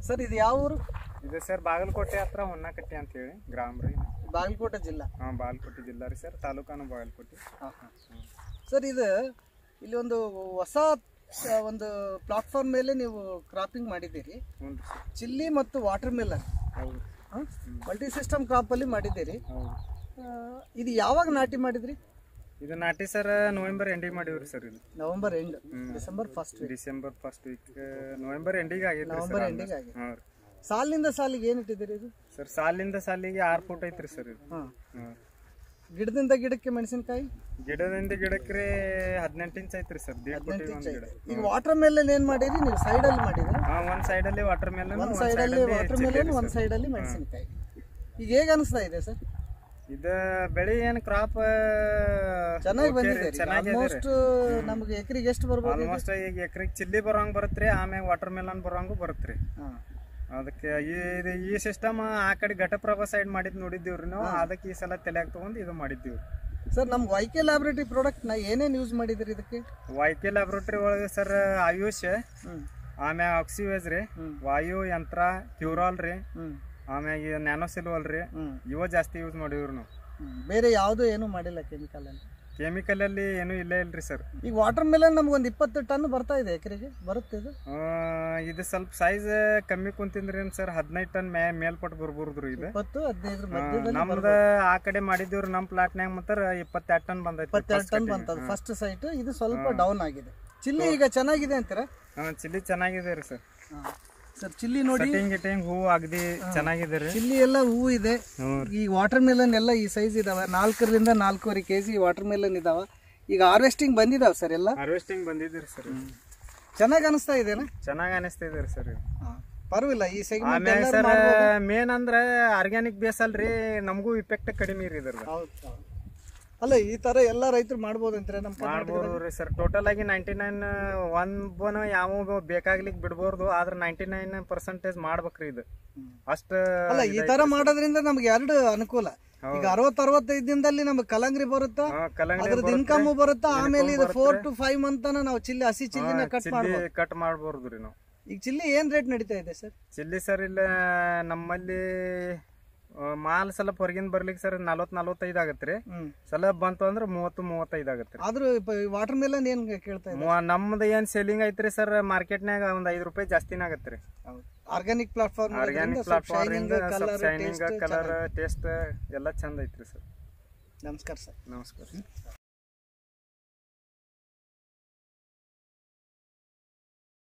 Sir ಇದು ಯಾವ ಊರು ಇದು ಸರ್ ಬಾಗಲಕೋಟೆ ಹತ್ರ ಹೊನ್ನಕಟ್ಟಿ ಅಂತ ಹೇಳಿ ಗ್ರಾಮ ರೀ ಬಾಗಲಕೋಟೆ ಜಿಲ್ಲಾ ಹಾಂ ಬಾಗಲಕೋಟೆ ಜಿಲ್ಲಾ ರೀ ಸರ್ ತಾಲೂಕಾನು ಬಾಗಲಕೋಟೆ ಹಾಂ ಹಾಂ ಸರ್ ಇದು ಇಲ್ಲಿ ಒಂದು ಹೊಸ ಆ, ಒಂದು ಪ್ಲಾಟ್ಫಾರ್ಮ್ ಮೇಲೆ ನೀವು ಕ್ರಾಪಿಂಗ್ ಮಾಡಿದ್ದೀರಿ ಹ್ಞೂ ರೀ ಸರ್ ಚಿಲ್ಲಿ ಮತ್ತು ವಾಟರ್ ಮೆಲನ್ ಹೌದು ಮಲ್ಟಿ ಸಿಸ್ಟಮ್ ಕ್ರಾಪಲ್ಲಿ ಮಾಡಿದ್ದೀರಿ ಹೌದು ಆ, ಇದು ಯಾವಾಗ ನಾಟಿ ಮಾಡಿದ್ರಿ ಇದು ನಾಟಿ ಸರ್ ನವೆಂಬರ್ ಎಂಡಿಗೆ ಮಾಡೀವ್ರಿ ಸರ್ ಇದು November end December first week December first week November ಎಂಡಿಗೆ ಆಗೈತೆ ನವೆಂಬರ್ ಎಂಡಿಗೆ ಆಗಿದೆ ಹಾಂ ರೀ ಸಾಲಿನಿಂದ ಸಾಲಿಗೆ ಏನು ಇಟ್ಟಿದ್ದೀರಿ ಇದು ಸರ್ ಸಾಲಿಂದ ಸಾಲಿಗೆ ಆರು ಫುಟ್ ಐತ್ರಿ ಸರ್ ಇದು ಹಾಂ ಹಾಂ ಗಿಡದಿಂದ ಗಿಡಕ್ಕೆ ಮೆಣಸಿನಕಾಯಿ ಗಿಡದಿಂದ ಗಿಡಕ್ಕೆ ಹದಿನೆಂಟು ಇಂಚ್ ಐತ್ರಿ ಸರ್ ದೀಡ್ ಫುಟ್ ಒಂದು ಗಿಡ ಈಗ ವಾಟರ್ ಮೆಲನ್ ಏನು ಮಾಡಿರಿ ನೀವು ಸೈಡಲ್ಲಿ ಮಾಡಿದ್ರಿ ಹಾಂ ಒಂದು ಸೈಡಲ್ಲಿ ವಾಟರ್ ಮೇಲೆ ಒಂದು ಸೈಡಲ್ಲಿ ವಾಟರ್ ಮೆಲನ್ ಒಂದು ಸೈಡಲ್ಲಿ ಮೆಣಸಿನಕಾಯಿ ಈಗ ಹೇಗೆ ಅನಿಸ್ತಾ ಇದೆ ಸರ್ ಇದು ಬೆಳೆ ಏನು ಕ್ರಾಪ್ ಚೆನ್ನಾಗಿ ಬಂದಿದೆ ಚೆನ್ನಾಗಿದೆ ಆಲ್ಮೋಸ್ಟ್ ನಮ್ಗೆ ಎಕರೆಗೆ ಎಷ್ಟು ಬರ್ಬೋದು ಆಲ್ಮೋಸ್ಟ್ ಈಗ ಎಕರೆಗೆ ಚಿಲ್ಲಿ ಬರೋಂಗ್ ಬರುತ್ತ್ರಿ ಆಮ್ಯಾಗ ವಾಟರ್ ಮೆಲನ್ ಬರೋಂಗು ಬರುತ್ತ್ರಿ ಹಾಂ ಅದಕ್ಕೆ ಈ ಇದು ಈ ಸಿಸ್ಟಮ್ ಆ ಕಡೆ ಘಟಪ್ರಭಾ ಸೈಡ್ ಮಾಡಿದ್ ನೋಡಿದ್ದೀವ್ರಿ ನಾವು ಅದಕ್ಕೆ ಈ ಸಲ ತಲೆಯಾಗ ತಗೊಂಡು ಇದು ಮಾಡಿದ್ದೀವಿ ಸರ್ ನಮ್ಮ ವೈ ಕೆ ಲ್ಯಾಬ್ರೇಟರಿ ಪ್ರಾಡಕ್ಟ್ನ ಏನೇನು ಯೂಸ್ ಮಾಡಿದ್ರಿ ಇದಕ್ಕೆ ವೈಕೆ ಲ್ಯಾಬ್ರೇಟರಿ ಒಳಗೆ ಸರ್ ಆಯುಷ್ ಹ್ಞೂ ಆಮ್ಯಾಗ ಆಕ್ಸಿವೇಜ್ ರೀ ಹ್ಮ್. ವಾಯು ಯಂತ್ರ ಕ್ಯೂರಾಲ್ ರೀ ಹ್ಞೂ ಆಮ್ಯಾಗ ನ್ಯಾನೋ ಸಿಲ್ವಲ್ ರೀ ಹ್ಞೂ ಇವ ಜಾಸ್ತಿ ಯೂಸ್ ಮಾಡಿವ್ರಿ ನಾವು ಬೇರೆ ಯಾವುದೂ ಏನೂ ಮಾಡಿಲ್ಲ ಕೆಮಿಕಲ್ ಅಂತ ಕೆಮಿಕಲ್ ಅಲ್ಲಿ ಏನೂ ಇಲ್ಲೇ ಇಲ್ರಿ ಸರ್ ಈಗ ವಾಟರ್ ಮೆಲನ್ ನಮ್ಗೊಂದು ಇಪ್ಪತ್ತು ಟನ್ ಬರ್ತಾ ಇದೆ ಎಕರೆಗೆ ಬರುತ್ತೆ ಇದು ಇದು ಸ್ವಲ್ಪ ಸೈಜ್ ಕಮ್ಮಿ ಕುಂತಿಂದ್ರಿ ಸರ್ ಹದಿನೈದು ಟನ್ ಮೇ ಮೇಲ್ಪಟ್ಟು ಬರ್ಬೋದ್ರಿ ಇದು ಇಪ್ಪತ್ತು ಹದಿನೈದರ ಆ, ಮಧ್ಯದಲ್ಲಿ ನಮ್ದ ಆ ಕಡೆ ಮಾಡಿದ್ದೀವ್ರಿ ನಮ್ ಪ್ಲಾಟ್ನ್ಯಾಗ ಮಾತ್ರ ಇಪ್ಪತ್ತೆರಡು ಟನ್ ಬಂದೈತಿ ಇಪ್ಪತ್ತೆರಡು ಟನ್ ಬಂತದ ಫಸ್ಟ್ ಸೈಟ್ ಇದು ಸ್ವಲ್ಪ ಡೌನ್ ಆಗಿದೆ ಚಿಲ್ಲಿ ಈಗ ಚೆನ್ನಾಗಿದೆ ಅಂತೀರಾ ಚಿಲ್ಲಿ ಚೆನ್ನಾಗಿದೆ ರೀ ಸರ್ ಸರ್ ಚಿಲ್ಲಿ ನೋಡಿ ಕಟಿಂಗ್ ಗಿಟಿಂಗ್ ಹೂ ಅಗದಿ ಚೆನ್ನಾಗಿದೆ ರೀ ಚಿಲ್ಲಿ ಎಲ್ಲ ಹೂ ಇದೆ ಹ್ಞೂ ಈ ವಾಟರ್ ಮೆಲನ್ ಎಲ್ಲ ಈ ಸೈಜ್ ಇದಾವೆ ನಾಲ್ಕರಿಂದ ನಾಲ್ಕೂವರೆ ಕೆ ಜಿ ವಾಟರ್ ಮೆಲನ್ ಇದಾವೆ ಈಗ ಹಾರ್ವೆಸ್ಟಿಂಗ್ ಬಂದಿದಾವೆ ಸರ್ ಎಲ್ಲ ಹಾರ್ವೆಸ್ಟಿಂಗ್ ಬಂದಿದ್ದೀರಿ ಸರ್ ಚೆನ್ನಾಗಿ ಅನಿಸ್ತಾ ಇದೆನಾ ಚೆನ್ನಾಗಿ ಅನಿಸ್ತಿದೆ ರೀ ಸರ್ ಪರವಾಗಿಲ್ಲ ಈ ಸೆಗ್ಮೆಂಟ್ ಆಮ್ಯಾಗ ಸರ್ ಮೇನ್ ಅಂದ್ರೆ ಆರ್ಗ್ಯಾನಿಕ್ ಬೇಸ್ ಅಲ್ರಿ ನಮಗೂ ಇಫೆಕ್ಟ್ ಕಡಿಮೆ ರೀ ಇದ್ರದ್ದು ಹೌದು ಅಲ್ಲ ಈ ತರ ಎಲ್ಲ ರೈತರು ಮಾಡ್ಬೋದು ಅಂತಾರೆ ನಮ್ಮ ಮಾಡ್ಬೋದು ರೀ ಸರ್ ಟೋಟಲ್ ಆಗಿ ನೈಂಟಿ ನೈನ್ ಒಂದ್ ಯಾವ ಬೇಕಾಗ್ಲಿಕ್ಕೆ ಬಿಡ್ಬೋದು ಆದ್ರೆ ನೈಂಟಿ ನೈನ್ ಪರ್ಸೆಂಟೇಜ್ ಮಾಡ್ಬೇಕ್ರಿ ಇದು ಅಷ್ಟ ಅಲ್ಲ ಈ ತರ ಮಾಡೋದ್ರಿಂದ ನಮ್ಗೆ ಎರಡು ಅನುಕೂಲ ಈಗ ಅರವತ್ ಅರವತ್ತೈದು ದಿನದಲ್ಲಿ ನಮ್ಗೆ ಕಲಂಗ್ರಿ ಬರುತ್ತಾ ಹಾ, ಕಲ್ಲಂಗಡಿ ಅದ್ರದ್ದು ಇನ್ಕಮ್ ಬರುತ್ತಾ ಆಮೇಲೆ ಇದು ಫೋರ್ ಟು ಫೈವ್ ಮಂತ್ ನಾವು ಚಿಲ್ಲಿ ಹಸಿ ಚಿಲ್ಲಿನ ಕಟ್ ಚಿಲ್ಲಿ ಮಾಡ್ಬೋದು ಕಟ್ ಮಾಡ್ಬೋದು ರೀ ನಾವು ಈಗ ಚಿಲ್ಲಿ ಏನ್ ರೇಟ್ ನಡೀತಾ ಇದೆ ಸರ್ ಚಿಲ್ಲಿ ಸರ್ ಇಲ್ಲ ನಮ್ಮಲ್ಲಿ ಆ, ಮಾಲ್ ಸ್ವಲ್ಪ ಹೊರಗಿಂದ ಬರ್ಲಿಕ್ಕೆ ಸರ್ ನಲ್ವತ್ ನಲ್ವತ್ತೈದು ಆಗತ್ರಿ ಹ್ಮ್ ಸಲ ಬಂತು ಅಂದ್ರೆ ಮೂವತ್ತು ಮೂವತ್ತೈದು ಆಗತ್ರಿ ಆದ್ರೂ ವಾಟರ್ ಮೆಲನ್ ಏನ್ ಕೇಳ್ತಾ ಇದೆ ಮೂವ- ನಮ್ದು ಏನ್ ಸೇಲಿಂಗ್ ಐತ್ರಿ ಸರ್ ಮಾರ್ಕೆಟ್ನಾಗ ಒಂದ್ ಐದು ರೂಪಾಯಿ ಜಾಸ್ತಿನ ಆಗತ್ರಿ ಆರ್ಗಾನಿಕ್ ಪ್ಲಾಟ್ಫಾರ್ಮ್ ಆರ್ಗ್ಯಾನಿಕ್ ಪ್ಲಾಟ್ಫಾರ್ಮ್ ಸ್ವಲ್ಪ ಶೈನಿಂಗ್ ಕಲರ್ ಟೇಸ್ಟ್ ಎಲ್ಲ ಚಂದ ಐತ್ರಿ ಸರ್ ನಮಸ್ಕಾರ ಸರ್ ನಮಸ್ಕಾರ